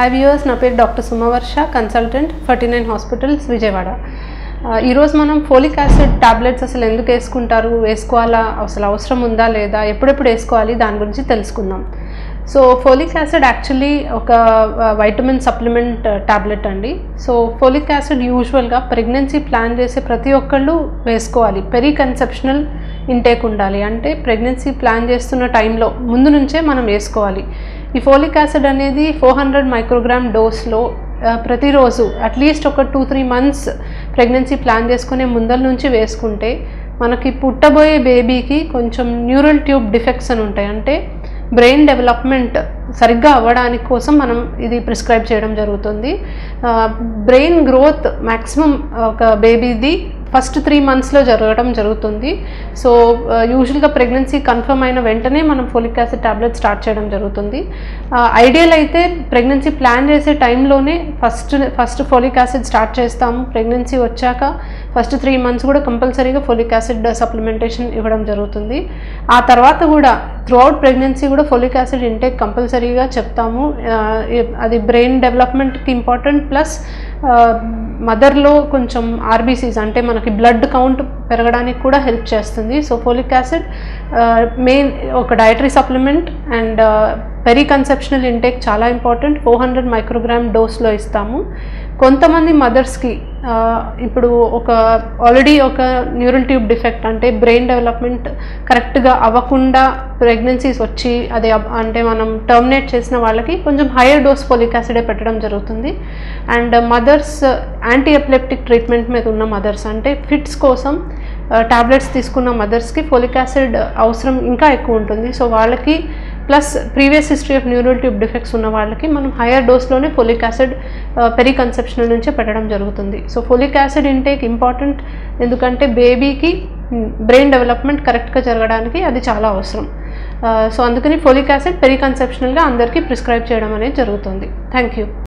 five years నా పేరు doctor Sumavarsha consultant Ferty nine hospitals Vijayawada ఆ, ఈరోజు మనం ఫోలిక్ యాసిడ్ టాబ్లెట్స్ అసలు ఎందుకు వేసుకుంటారు వేసుకోవాలా అసలు అవసరం ఉందా లేదా ఎప్పుడెప్పుడు వేసుకోవాలి దాని గురించి తెలుసుకుందాం సో ఫోలిక్ యాసిడ్ యాక్చువల్లీ ఒక వైటమిన్ సప్లిమెంట్ టాబ్లెట్ అండి సో ఫోలిక్ యాసిడ్ యూజువల్గా ప్రెగ్నెన్సీ ప్లాన్ చేసే ప్రతి ఒక్కళ్ళు వేసుకోవాలి పెరీ కన్సెప్షనల్ ఇంటేక్ ఉండాలి అంటే ప్రెగ్నెన్సీ ప్లాన్ చేస్తున్న టైంలో ముందు నుంచే మనం వేసుకోవాలి ఈ ఫోలిక్ యాసిడ్ అనేది ఫోర్ హండ్రెడ్ మైక్రోగ్రామ్ డోస్లో ఆ, ప్రతిరోజు అట్లీస్ట్ ఒక two three months pregnancy plan చేసుకునే ముందల నుంచి వేసుకుంటే మనకి పుట్టబోయే బేబీకి కొంచెం న్యూరల్ ట్యూబ్ డిఫెక్ట్స్ అని ఉంటాయి అంటే బ్రెయిన్ డెవలప్మెంట్ సరిగ్గా అవ్వడానికి కోసం మనం ఇది ప్రిస్క్రైబ్ చేయడం జరుగుతుంది బ్రెయిన్ గ్రోత్ మ్యాక్సిమం ఒక బేబీది ఫస్ట్ త్రీ మంత్స్లో జరగడం జరుగుతుంది సో యూజువల్గా ప్రెగ్నెన్సీ కన్ఫర్మ్ అయిన వెంటనే మనం ఫోలిక్ యాసిడ్ టాబ్లెట్ స్టార్ట్ చేయడం జరుగుతుంది ఐడియల్ అయితే ప్రెగ్నెన్సీ ప్లాన్ చేసే టైంలోనే first first folic acid start చేస్తాము ప్రెగ్నెన్సీ వచ్చాక ఫస్ట్ త్రీ మంత్స్ కూడా కంపల్సరీగా ఫోలిక్ యాసిడ్ సప్లిమెంటేషన్ ఇవ్వడం జరుగుతుంది ఆ తర్వాత కూడా త్రూఅవుట్ ప్రెగ్నెన్సీ కూడా ఫోలిక్ యాసిడ్ ఇంటేక్ కంపల్సరీగా చెప్తాము ఆ, ఇ- అది బ్రెయిన్ డెవలప్మెంట్కి ఇంపార్టెంట్ ప్లస్ మదర్లో కొంచెం ఆర్బీసీస్ అంటే మనకి బ్లడ్ కౌంట్ పెరగడానికి కూడా హెల్ప్ చేస్తుంది సో ఫోలిక్ యాసిడ్ మెయిన్ ఒక dietary supplement and periconceptional intake చాలా ఇంపార్టెంట్ ఫోర్ హండ్రెడ్ మైక్రోగ్రామ్ డోస్లో ఇస్తాము కొంతమంది మదర్స్కి ఇప్పుడు ఒక ఆల్రెడీ ఒక న్యూరల్ ట్యూబ్ డిఫెక్ట్ అంటే బ్రెయిన్ డెవలప్మెంట్ కరెక్ట్గా అవ్వకుండా ప్రెగ్నెన్సీస్ వచ్చి అదే అబ్- అంటే మనం టర్మినేట్ చేసిన వాళ్ళకి కొంచెం హైయర్ డోస్ ఫోలిక్ యాసిడే పెట్టడం జరుగుతుంది and mothers anti epileptic treatment మీద ఉన్న మదర్స్ అంటే ఫిట్స్ కోసం టాబ్లెట్స్ తీసుకున్న మదర్స్కి ఫోలిక్ యాసిడ్ అవసరం ఇంకా ఎక్కువ ఉంటుంది సో వాళ్ళకి plus previous history of neural tube defects ఉన్న వాళ్ళకి మనం హైయర్ డోస్లోనే ఫోలిక్ యాసిడ్ పెరీ కన్సెప్షనల్ నుంచే పెట్టడం జరుగుతుంది so folic acid intake important ఎందుకంటే బేబీకి బ్రెయిన్ డెవలప్మెంట్ కరెక్ట్గా జరగడానికి అది చాలా అవసరం సో అందుకని ఫోలిక్ యాసిడ్ పెరీ కన్సెప్షనల్గా అందరికీ ప్రిస్క్రైబ్ చేయడం అనేది జరుగుతుంది థ్యాంక్ యూ